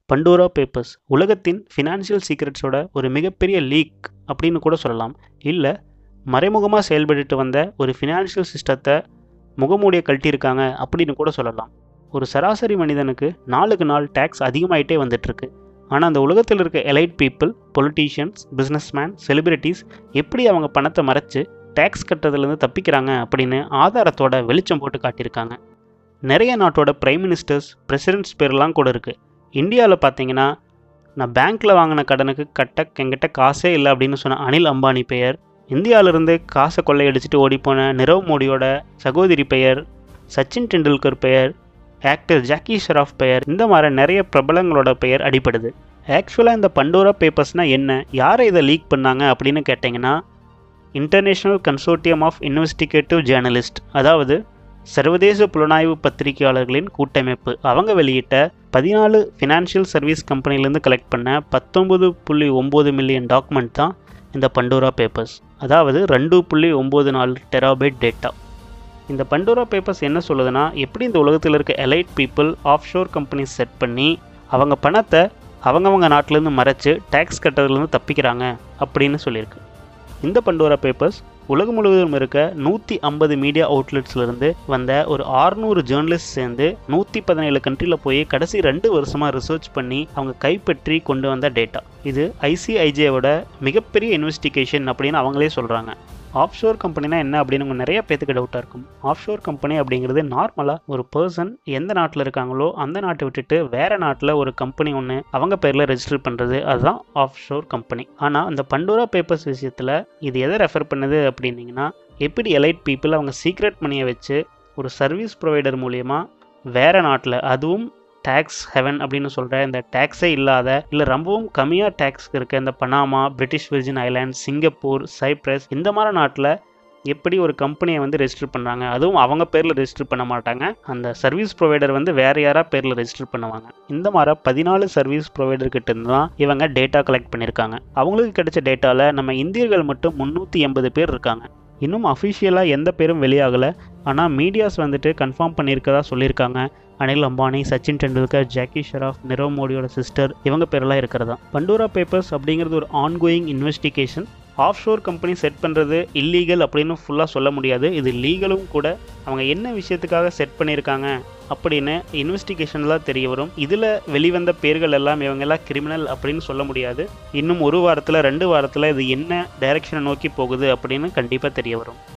Pandora papers உலகத்தின் financial சீக்ரெட்ஸோட ஒரு மிகப்பெரிய லீக் அப்படின்னு கூட சொல்லலாம் இல்லை மறைமுகமாக செயல்பட்டுட்டு வந்த ஒரு ஃபினான்ஷியல் சிஸ்டத்தை முகமூடியை கழட்டியிருக்காங்க அப்படின்னு கூட சொல்லலாம் ஒரு சராசரி மனிதனுக்கு நாளுக்கு நாள் டேக்ஸ் அதிகமாயிட்டே வந்துட்டுருக்கு ஆனால் அந்த உலகத்தில் இருக்க elite people politicians businessman celebrities எப்படி அவங்க பணத்தை மறைச்சு டேக்ஸ் கட்டுறதுலேருந்து தப்பிக்கிறாங்க அப்படின்னு ஆதாரத்தோட வெளிச்சம் போட்டு காட்டியிருக்காங்க நிறைய நாட்டோட பிரைம் மினிஸ்டர்ஸ் பிரசிடென்ட்ஸ் பேர்லாம் கூட இருக்குது இந்தியாவில் பார்த்தீங்கன்னா நான் பேங்க்கில் வாங்கின கடனுக்கு கட்ட என்கிட்ட காசே இல்லை அப்படின்னு சொன்ன அனில் அம்பானி பெயர் இந்தியாவிலிருந்து காசை கொள்ளையடிச்சிட்டு ஓடிப்போன நிரவ் மோடியோட சகோதரி பெயர் சச்சின் டெண்டுல்கர் பெயர் ஆக்டர் ஜாக்கி ஷெராஃப் பெயர் இந்த மாதிரி நிறைய பிரபலங்களோட பெயர் அடிப்படுது ஆக்சுவலாக இந்த பண்டோரா பேப்பர்ஸ்னால் என்ன யாரை இதை லீக் பண்ணாங்க அப்படின்னு கேட்டிங்கன்னா international consortium of investigative journalist அதாவது சர்வதேச புலனாய்வு பத்திரிகையாளர்களின் கூட்டமைப்பு அவங்க வெளியிட்ட பதினாலு ஃபினான்ஷியல் சர்வீஸ் கம்பெனிலேருந்து கலெக்ட் பண்ண பத்தொம்பது புள்ளி ஒம்பது மில்லியன் டாக்குமெண்ட் தான் இந்த பண்டோரா பேப்பர்ஸ் அதாவது ரெண்டு புள்ளி ஒம்பது நாலு டெராபைட் டேட்டா இந்த பண்டோரா பேப்பர்ஸ் என்ன சொல்லுதுன்னா எப்படி இந்த உலகத்தில் இருக்க elite people offshore companies set பண்ணி அவங்க பணத்தை அவங்கவங்க நாட்டிலேருந்து மறைச்சு டேக்ஸ் கட்டுறதுலேருந்து தப்பிக்கிறாங்க அப்படின்னு சொல்லியிருக்கு இந்த பண்டோரா பேப்பர்ஸ் உலகம் முழுவதும் இருக்க நூற்றி ஐம்பது மீடியா அவுட்லெட்ஸ்லேருந்து வந்த ஒரு ஆறுநூறு ஜேர்னலிஸ்ட் சேர்ந்து நூற்றி பதினேழு கண்ட்ரியில் போய் கடைசி ரெண்டு வருஷமாக ரிசர்ச் பண்ணி அவங்க கைப்பற்றி கொண்டு வந்த டேட்டா இது ஐசிஐஜேவோட மிகப்பெரிய இன்வெஸ்டிகேஷன் அப்படின்னு அவங்களே சொல்கிறாங்க ஆஃப்ஷோர் கம்பெனினா என்ன அப்படின்னு உங்க நிறைய பேத்துக்கு டவுட்டாக இருக்கும் ஆஃப்ஷோர் கம்பெனி அப்படிங்கிறது நார்மலாக ஒரு பர்சன் எந்த நாட்டில் இருக்காங்களோ அந்த நாட்டை விட்டுட்டு வேறு நாட்டில் ஒரு கம்பெனி ஒன்று அவங்க பேரில் ரெஜிஸ்டர் பண்ணுறது அதுதான் ஆஃப்ஷோர் கம்பெனி ஆனால் அந்த பண்டோரா பேப்பர்ஸ் விஷயத்தில் இது எதை ரெஃபர் பண்ணுது அப்படின்னீங்கன்னா எப்படி எலைட் பீப்புள் அவங்க சீக்ரெட் மணியை வச்சு ஒரு சர்வீஸ் ப்ரொவைடர் மூலியமாக வேறு நாட்டில் அதுவும் டேக்ஸ் ஹெவன் அப்படின்னு சொல்கிற இந்த டேக்ஸே இல்லாத இல்லை ரொம்பவும் கம்மியாக டேக்ஸ் இருக்க இந்த Panama British Virgin Island Singapore Cyprus இந்த மாதிரி நாட்டில் எப்படி ஒரு கம்பெனியை வந்து ரெஜிஸ்டர் பண்ணுறாங்க அதுவும் அவங்க பேரில் ரெஜிஸ்டர் பண்ண மாட்டாங்க அந்த சர்வீஸ் ப்ரொவைடர் வந்து வேறு யாரா பேரில் ரெஜிஸ்டர் பண்ணுவாங்க இந்த மாதிரி பதினாலு சர்வீஸ் ப்ரொவைடர் கிட்ட இருந்து தான் இவங்க டேட்டா கலெக்ட் பண்ணியிருக்காங்க அவங்களுக்கு கிடைச்ச டேட்டாவில் நம்ம இந்தியர்கள் மட்டும் முந்நூற்றி எண்பது பேர் இருக்காங்க இன்னும் அஃபிஷியலாக எந்த பேரும் வெளியாகலை ஆனால் மீடியாஸ் வந்துட்டு கன்ஃபார்ம் பண்ணியிருக்கதா சொல்லியிருக்காங்க அனில் அம்பானி சச்சின் டெண்டுல்கர் ஜாக்கி ஷெராஃப் நிரவ் மோடியோட சிஸ்டர் இவங்க பேரெல்லாம் இருக்கிறதா பண்டோரா பேப்பர்ஸ் அப்படிங்கிறது ஒரு ongoing investigation offshore company set பண்ணுறது இல்லீகல் அப்படின்னு ஃபுல்லாக சொல்ல முடியாது இது லீகலும் கூட அவங்க என்ன விஷயத்துக்காக செட் பண்ணியிருக்காங்க அப்படின்னு இன்வெஸ்டிகேஷன்லாம் தெரிய வரும் இதில் வெளிவந்த பேர்கள் எல்லாம் இவங்க எல்லாம் கிரிமினல் அப்படின்னு சொல்ல முடியாது இன்னும் ஒரு வாரத்தில் ரெண்டு வாரத்தில் இது என்ன டைரக்ஷனை நோக்கி போகுது அப்படின்னு கண்டிப்பாக தெரிய வரும்